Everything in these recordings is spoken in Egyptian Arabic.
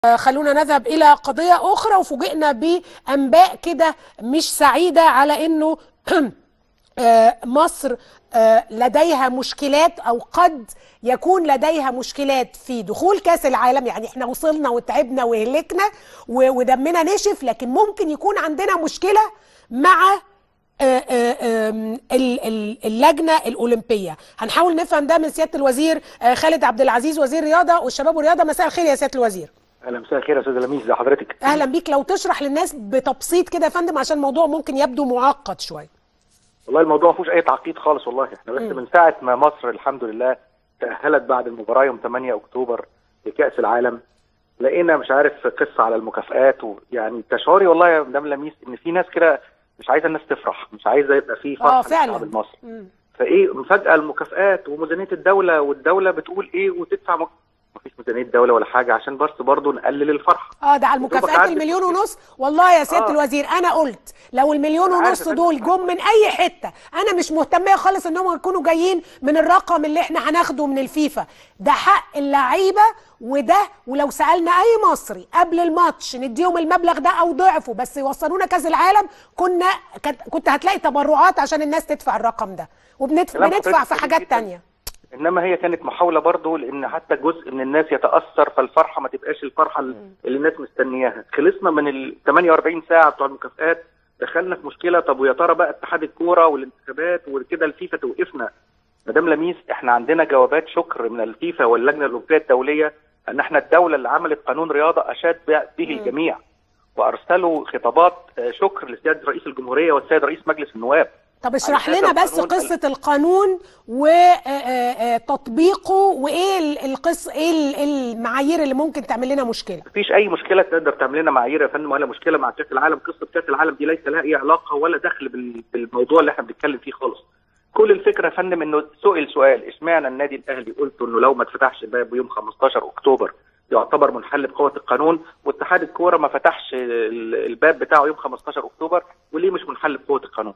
خلونا نذهب إلى قضية أخرى وفوجئنا بأنباء كده مش سعيدة على أنه آه، مصر آه، لديها مشكلات أو قد يكون لديها مشكلات في دخول كأس العالم يعني احنا وصلنا وتعبنا وهلكنا و- ودمنا نشف لكن ممكن يكون عندنا مشكلة مع آه، آه، آم، ال- ال- اللجنه الاولمبيه هنحاول نفهم ده من سياده الوزير آه، خالد عبد العزيز وزير الرياضه والشباب والرياضه مساء الخير يا سياده الوزير اهلا مساء الخير يا استاذ لميس ازي حضرتك اهلا بيك لو تشرح للناس بتبسيط كده يا فندم عشان الموضوع ممكن يبدو معقد شويه والله الموضوع ما فيهوش اي تعقيد خالص والله احنا بس من ساعه ما مصر الحمد لله تاهلت بعد المباراه يوم 8 اكتوبر لكاس العالم لقينا مش عارف قصه على المكافآت ويعني تشعري والله يا مدام لميس ان في ناس كده مش عايزه الناس تفرح مش عايزه يبقى في فرحه اه فعلا للشعب المصري مم. فايه فجاه المكافآت وميزانيه الدوله والدوله بتقول ايه وتدفع مك... مفيش ميزانيه دوله ولا حاجه عشان بس برضه نقلل الفرحه اه ده على دوبك المكافآت عدت المليون مشكلة. ونص والله يا سياده آه. الوزير انا قلت لو المليون أنا عارف ونص يا فندم. دول جم من اي حته انا مش مهتمه خالص انهم يكونوا جايين من الرقم اللي احنا هناخده من الفيفا ده حق اللعيبه وده ولو سالنا اي مصري قبل الماتش نديهم المبلغ ده او ضعفه بس يوصلونا كاس العالم كنا كنت- كنت هتلاقي تبرعات عشان الناس تدفع الرقم ده كلام وبندفع حضرتك في سليم حاجات جداً. تانية انما هي كانت محاوله برضه لان حتى جزء من الناس يتاثر فالفرحه ما تبقاش الفرحه اللي الناس مستنياها خلصنا من ال 48 ساعه بتوع المكافآت دخلنا في مشكله طب ويا ترى بقى اتحاد الكوره والانتخابات وكده الفيفا توقفنا مدام لميس احنا عندنا جوابات شكر من الفيفا واللجنه الاولمبيه الدوليه ان احنا الدوله اللي عملت قانون رياضه اشاد به الجميع وارسلوا خطابات آه، شكر لسياده رئيس الجمهوريه والسيد رئيس مجلس النواب طب اشرح هذا لنا بس القانون قصة القانون وتطبيقه وايه ال- القص ايه ال- المعايير اللي ممكن تعمل لنا مشكلة مفيش اي مشكله تقدر تعمل لنا معايير يا فندم ولا مشكله مع كاس العالم قصه كاس العالم دي ليس لها اي علاقه ولا دخل بال- بالموضوع اللي احنا بنتكلم فيه خالص كل الفكره يا فندم انه سئل سؤال اشمعنى النادي الاهلي قلت انه لو ما اتفتحش الباب يوم 15 اكتوبر يعتبر منحل بقوه القانون واتحاد الكوره ما فتحش ال- الباب بتاعه يوم 15 اكتوبر وليه مش منحل بقوه القانون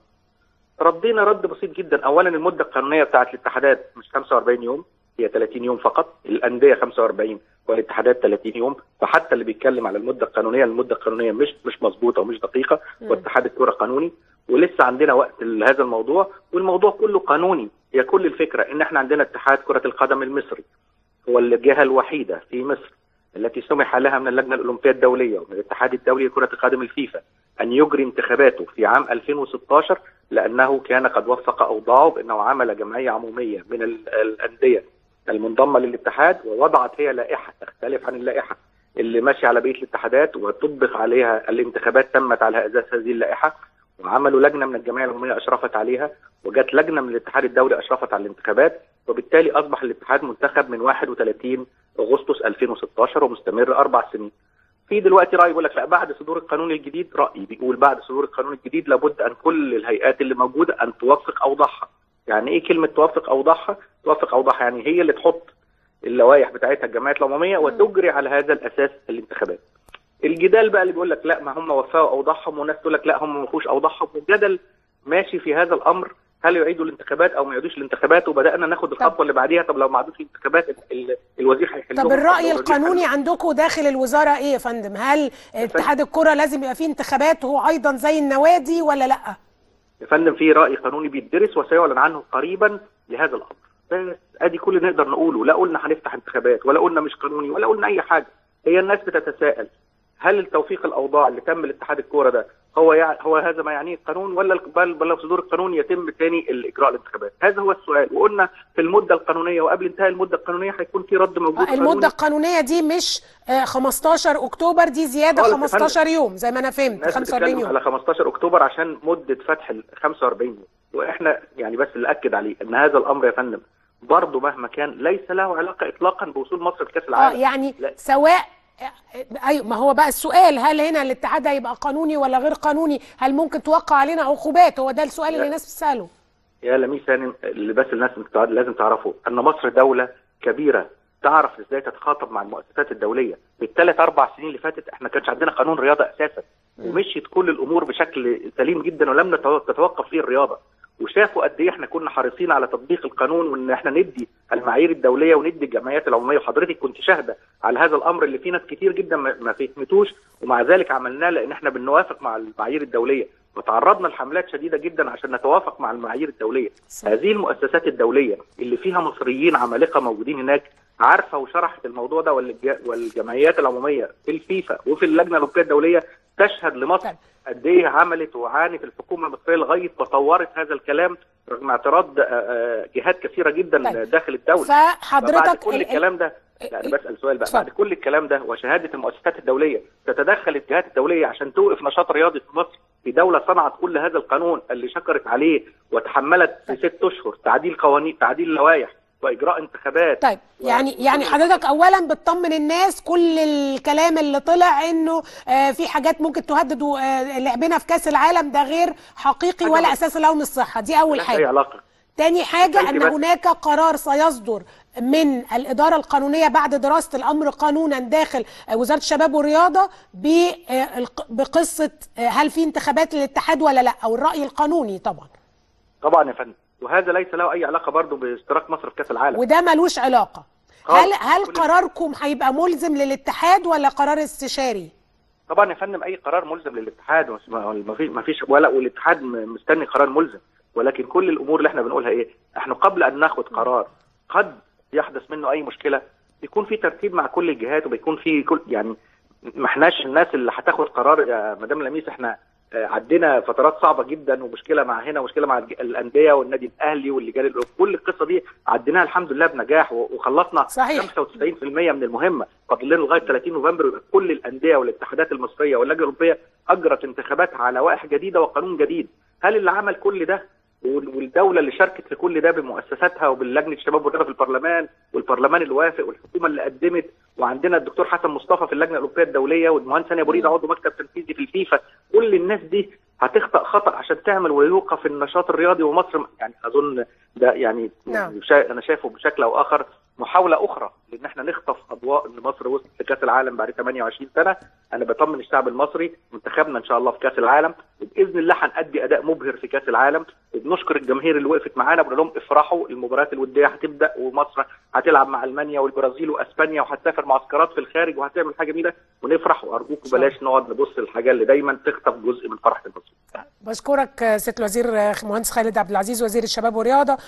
ردينا رد بسيط جدا اولا المده القانونيه بتاعت الاتحادات مش 45 يوم هي 30 يوم فقط الانديه 45 والاتحادات 30 يوم فحتى اللي بيتكلم على المده القانونيه المده القانونيه مش مش مظبوطه ومش دقيقه واتحاد الكره قانوني ولسه عندنا وقت لهذا الموضوع والموضوع كله قانوني هي كل الفكره ان احنا عندنا اتحاد كره القدم المصري هو الجهه الوحيده في مصر التي سمح لها من اللجنه الاولمبيه الدوليه ومن الاتحاد الدولي لكره القدم الفيفا ان يجري انتخاباته في عام 2016 لانه كان قد وفق اوضاعه بانه عمل جمعيه عموميه من ال- الانديه المنضمه للاتحاد ووضعت هي لائحه تختلف عن اللائحه اللي ماشيه على بقيه الاتحادات وطبق عليها الانتخابات تمت على اساس هذه اللائحه وعملوا لجنه من الجمعيه العموميه اشرفت عليها وجت لجنه من الاتحاد الدولي اشرفت على الانتخابات وبالتالي اصبح الاتحاد منتخب من 31 اغسطس 2016 ومستمر اربع سنين. في دلوقتي راي يقول لك لا بعد صدور القانون الجديد راي بيقول بعد صدور القانون الجديد لابد ان كل الهيئات اللي موجوده ان توفق اوضاعها. يعني ايه كلمه توفق اوضاعها؟ توفق اوضاعها يعني هي اللي تحط اللوائح بتاعتها الجمعيات العموميه وتجري على هذا الاساس الانتخابات. الجدال بقى اللي بيقول لك لا ما هم وفقوا اوضاعهم وناس تقول لك لا هم ما وفوش اوضاعهم والجدل ماشي في هذا الامر هل يعيدوا الانتخابات او ما يعيدوش الانتخابات وبدانا ناخد الخطوه اللي بعديها طب لو ما عادوش الانتخابات ال- ال- الوزير هيحل طب الرأي القانوني عندكم داخل الوزارة ايه يا فندم هل اتحاد الكرة لازم يبقى فيه انتخابات هو ايضا زي النوادي ولا لا يا فندم في راي قانوني بيدرس وسيعلن عنه قريبا لهذا الامر بس ادي كل اللي نقدر نقوله لا قلنا هنفتح انتخابات ولا قلنا مش قانوني ولا قلنا اي حاجه هي الناس بتتساءل هل التوفيق الاوضاع اللي تم لاتحاد الكوره ده هو يع... هو هذا ما يعنيه القانون ولا بل بل صدور القانون يتم تاني الاجراء الانتخابات هذا هو السؤال وقلنا في المده القانونيه وقبل انتهاء المده القانونيه هيكون في رد موجود المدة قانوني. القانونية دي مش آه، 15 اكتوبر دي زيادة خالص يا 15 يوم زي ما انا فهمت الناس 45 بتتكلم يوم على 15 اكتوبر عشان مده فتح ال 45 يوم واحنا يعني بس اللي اكد عليه ان هذا الامر يا فندم برضه مهما كان ليس له علاقه اطلاقا بوصول مصر لكاس اه العالم يعني لا. سواء ايوه ما هو بقى السؤال هل هنا الاتحاد هيبقى قانوني ولا غير قانوني هل ممكن توقع علينا عقوبات هو ده السؤال اللي لا. الناس بتساله يا لميس هانم اللي بس الناس متع- لازم تعرفه ان مصر دوله كبيره تعرف ازاي تتخاطب مع المؤسسات الدوليه بالثلاث اربع سنين اللي فاتت احنا كانش عندنا قانون رياضه اساسا ومشيت كل الامور بشكل سليم جدا ولم نتو- تتوقف فيه الرياضه وشافوا قد ايه احنا كنا حريصين على تطبيق القانون وان احنا ندي المعايير الدوليه وندي الجمعيات العموميه وحضرتك كنت شاهده على هذا الامر اللي فيه ناس كتير جدا ما ما فهمتوش ومع ذلك عملناه لان احنا بنوافق مع المعايير الدوليه وتعرضنا لحملات شديده جدا عشان نتوافق مع المعايير الدوليه صحيح. هذه المؤسسات الدوليه اللي فيها مصريين عمالقه موجودين هناك عارفه وشرحت الموضوع ده والج- والجمعيات العموميه في الفيفا وفي اللجنه الاوروبيه الدوليه تشهد لمصر طيب. قد ايه عملت وعانت الحكومه المصريه لغايه ما طورت هذا الكلام رغم اعتراض آه، آه، جهات كثيره جدا طيب. داخل الدوله فبعد فحضرتك كل ال- ال- الكلام ده لا انا بسال سؤال بقى اتفضل. بعد كل الكلام ده وشهاده المؤسسات الدوليه تتدخل الجهات الدوليه عشان توقف نشاط رياضي في مصر في دوله صنعت كل هذا القانون اللي شكرت عليه وتحملت في ست اشهر تعديل قوانين تعديل لوائح واجراء انتخابات طيب يعني يعني حضرتك اولا بتطمن الناس كل الكلام اللي طلع انه آه، في حاجات ممكن تهدد آه، لعبنا في كاس العالم ده غير حقيقي حاجة ولا بس- اساس له من الصحه دي اول ملهاش اي حاجه علاقه تاني حاجة أنت أن بس- هناك قرار سيصدر من الإدارة القانونية بعد دراسة الأمر قانونا داخل وزارة الشباب والرياضة بالق- بقصة هل في انتخابات للاتحاد ولا لا أو الرأي القانوني طبعا طبعا يا فندم وهذا ليس له اي علاقه برضه باشتراك مصر في كاس العالم وده ملوش علاقة خالص. هل هل كل- قراركم هيبقى ملزم للاتحاد ولا قرار استشاري؟ طبعا يا فندم اي قرار ملزم للاتحاد مش- ما ما في ما فيش ولا والاتحاد م- مستني قرار ملزم ولكن كل الامور اللي احنا بنقولها ايه احنا قبل ان ناخد قرار قد يحدث منه اي مشكله بيكون في ترتيب مع كل الجهات وبيكون في كل يعني ما احناش الناس اللي هتاخد قرار يا مدام لميس احنا آه، عدينا فترات صعبه جدا ومشكله مع هنا ومشكله مع الج- الانديه والنادي الاهلي واللجان الأولمبية. كل القصه دي عديناها الحمد لله بنجاح و- وخلصنا صحيح. 95% من المهمه فاضل لنا لغايه 30 نوفمبر يبقى كل الانديه والاتحادات المصريه واللجنه الاوروبيه اجرت انتخابات على لوائح جديده وقانون جديد هل اللي عمل كل ده وال- والدوله اللي شاركت في كل ده بمؤسساتها وباللجنه الشباب والرياضه في البرلمان والبرلمان اللي وافق والحكومه اللي قدمت وعندنا الدكتور حسن مصطفى في اللجنه الاوروبيه الدوليه والمهندس هاني ابو ريده عضو مكتب تنفيذي في الفيفا كل الناس دي هتخطا خطا عشان تعمل ويوقف النشاط الرياضي ومصر يعني اظن ده يعني نعم. شا- انا شايفه بشكل او اخر محاوله اخرى لان احنا نخطف اضواء ان مصر وصلت لكاس العالم بعد 28 سنه انا بطمن الشعب المصري منتخبنا ان شاء الله في كاس العالم وباذن الله هنأدي اداء مبهر في كاس العالم وبنشكر الجماهير اللي وقفت معانا بنقول لهم افرحوا المباريات الوديه هتبدا ومصر هتلعب مع المانيا والبرازيل واسبانيا وهتسافر معسكرات في الخارج وهتعمل حاجه جميله ونفرح وارجوكم صح. بلاش نقعد نبص للحاجه اللي دايما تخطف جزء من فرحه المصري بشكرك سياده الوزير مهندس خالد عبد العزيز وزير الشباب والرياضه